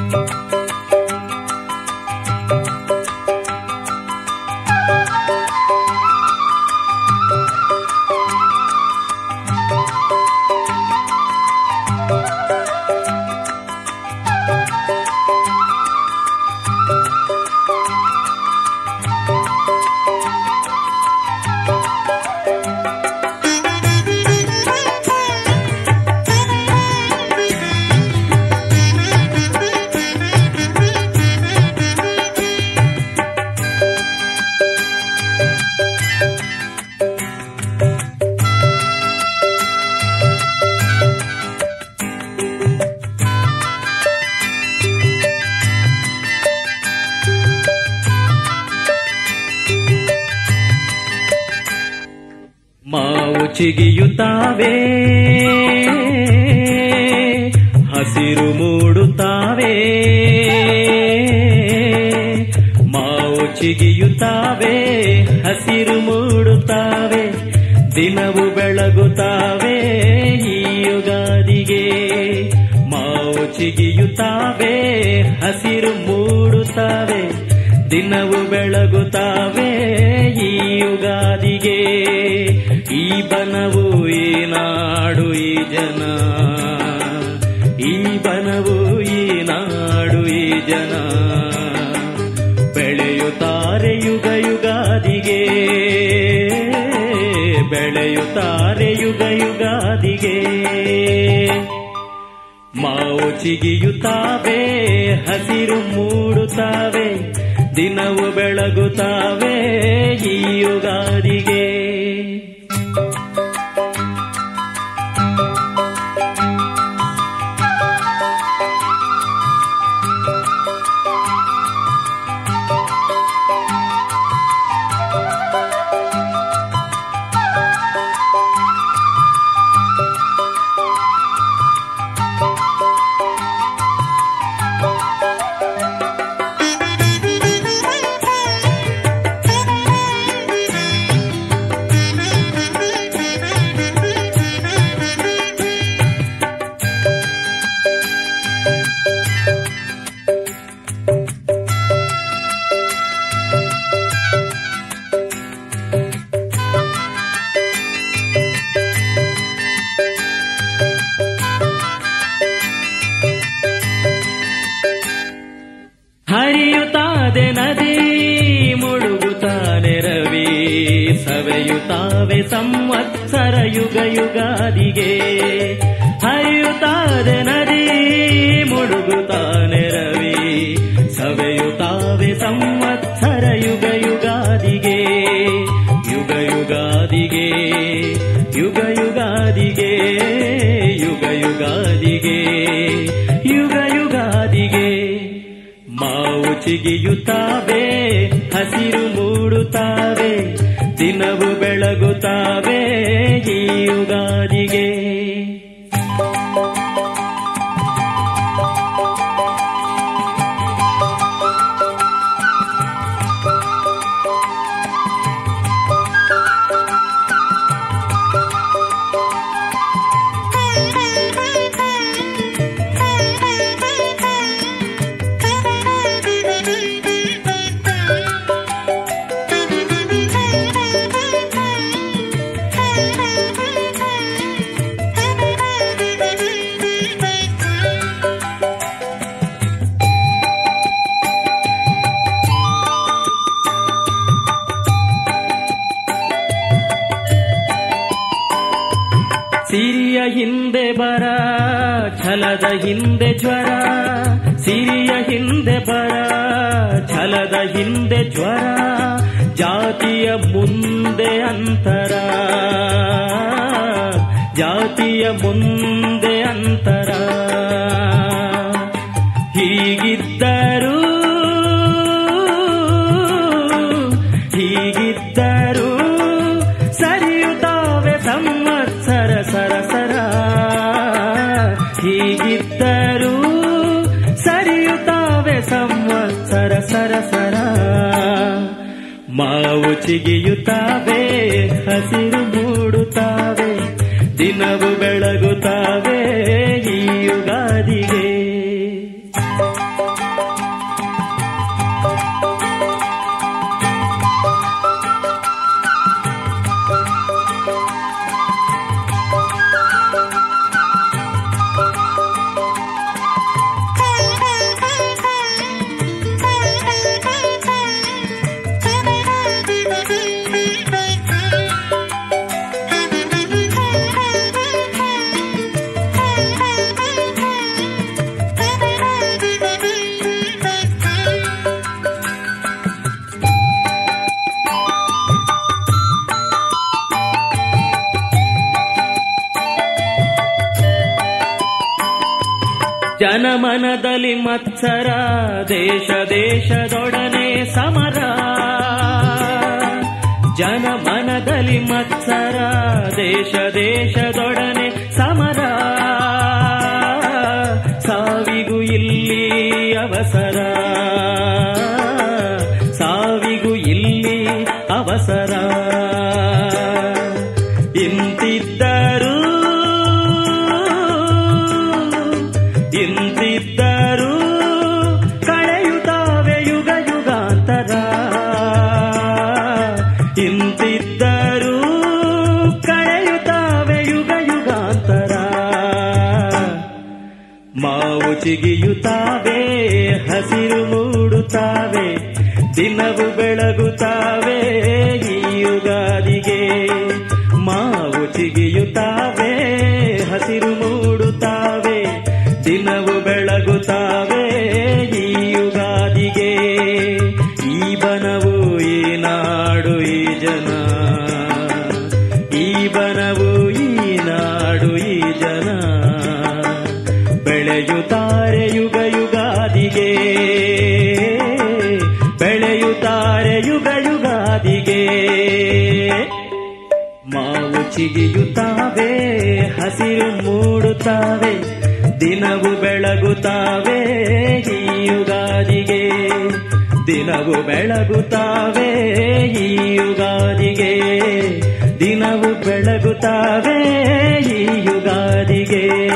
ಮಾವು ಚಿಗಿಯುತ್ತಾವೆ ಹಸಿರು ಮೂಡುತ್ತಾವೆ ಮಾವು ಚಿಗಿಯುತ್ತಾವೆ ಹಸಿರು ಮೂಡುತ್ತಾವೆ ದಿನವು ಬೆಳಗುತ್ತಾವೆ ಈ ಯುಗಾದಿಗೆ ಮಾವು ಚಿಗಿಯುತ್ತಾವೆ ಹಸಿರು ಮೂಡುತ್ತಾವೆ ದಿನವು ಬೆಳಗುತ್ತಾವೆ ಈ ಯುಗಾದಿಗೆ ಈ ಬನವು ಈ ನಾಡು ಈ ಜನ ಈ ಬನವು ಈ ನಾಡು ಈ ಜನ ಬೆಳೆಯುತ್ತಾರೆ ಯುಗ ಯುಗಾದಿಗೆ ಬೆಳೆಯುತ್ತಾರೆ ಯುಗ ಯುಗಾದಿಗೆ ಮಾವು ಚಿಗಿಯುತ್ತಾವೆ ಹಸಿರು ಮೂಡುತ್ತಾವೆ ದಿನವು ಬೆಳಗುತ್ತಾವೆ ಈ ಯುಗಾದಿಗೆ ಹರಿಯುತ್ತಾದೆ ನದಿ ಮುಳುಗುತ್ತಾನೆ ರವಿ ಸವೆಯುತ್ತಾವೆ ಸಂವತ್ಸರ ಯುಗ ಯುಗಾದಿಗೆ ಹರಿಯುತ್ತಾದೆ ನದಿ ಮುಳುಗುತ್ತಾನೆ ರವಿ ಸವೆಯುತ್ತಾವೆ ಸಂವತ್ಸರ ಯುಗ ಯುಗಾದಿಗೆ ಯುಗ ಯುಗಾದಿಗೆ ಯುಗ ಯುಗಾದಿಗೆ ಯುಗ ಯುಗಾದಿಗೆ ಯುಗ ಯುಗಾದಿಗೆ ಮಾವು ಚಿಗಿಯುತ್ತಾವೆ ಹಸಿರು ಮೂಡುತ್ತಾವೆ ದಿನವು ಬೆಳಗುತ್ತಾವೆ ಈ ಯುಗಾದಿಗೆ ಸಿರಿಯ ಹಿಂದೆ ಬರ ಛಲದ ಹಿಂದೆ ಜ್ವರ ಸಿರಿಯ ಹಿಂದೆ ಬರ ಛಲದ ಹಿಂದೆ ಜ್ವರ ಜಾತಿಯ ಮುಂದೆ ಅಂತರ ಜಾತಿಯ ಮುಂದೆ ಅಂತರ ಹೀಗಿದ್ದರೂ ಹೀಗಿದ್ದರೂ ಸರಿಯುತ್ತಾವೆ ಸಂವತ್ಸರ ಸರ ಸರ ಹೀಗಿದ್ದರೂ ಸರಿಯುತ್ತಾವೆ ಸಂವತ್ಸರ ಸರ ಸರ ಮಾವು ಚಿಗಿಯುತ್ತಾವೆ ಹಸಿರು ಮೂಡುತ್ತಾವೆ ದಿನವು ಬೆಳಗುತ್ತಾವೆ ಈ ಯುಗಾದಿಗೆ ಜನಮನದಲ್ಲಿ ಮತ್ಸರ ದೇಶ ದೇಶದೊಡನೆ ಸಮರ ಜನಮನದಲ್ಲಿ ಮತ್ಸರ ದೇಶ ದೇಶದೊಡನೆ ಸಮರ ಸಾವಿಗೂ ಇಲ್ಲಿ ಅವಸರ ಸಾವಿಗೂ ಇಲ್ಲಿ ಅವಸರ ಇಂತಿದ್ದರು ಇಂತಿದ್ದರು ಕಳೆಯುತ್ತಾವೆ ಯುಗ ಯುಗಾಂತರ ಇಂತಿದ್ದರು ಕಳೆಯುತ್ತಾವೆ ಯುಗ ಯುಗಾಂತರ ಮಾವು ಚಿಗಿಯುತ್ತಾವೆ ಹಸಿರು ಮೂಡುತ್ತಾವೆ ದಿನವು ಬೆಳಗುತ್ತಾವೆ ಈ ಯುಗಾದಿಗೆ ಮಾವು ಚಿಗಿಯುತ್ತಾವೆ ಹಸಿರು ಮೂಡುತ್ತಾವೆ ದಿನವು ಬೆಳಗುತ್ತಾವೆ ಈ ಯುಗಾದಿಗೆ ಈ ಬನವು ಈ ನಾಡು ಈ ಜನ ಈ ಬನವು ಈ ನಾಡು ಈ ಜನ ಬೆಳೆಯುತ್ತಾರೆ ಯುಗ ಯುಗಾದಿಗೆ ಬೆಳೆಯುತ್ತಾರೆ ಯುಗ ಯುಗಾದಿಗೆ ಮಾವು ಚಿಗಿಯುತ್ತಾವೆ ಹಸಿರು ಮೂಡುತ್ತಾವೆ ದಿನವು ಬೆಳಗುತ್ತಾವೆ ಈ ಯುಗಾದಿಗೆ ದಿನವು ಬೆಳಗುತ್ತಾವೆ ಈ ಯುಗಾದಿಗೆ ದಿನವು ಬೆಳಗುತ್ತಾವೆ ಈ ಯುಗಾದಿಗೆ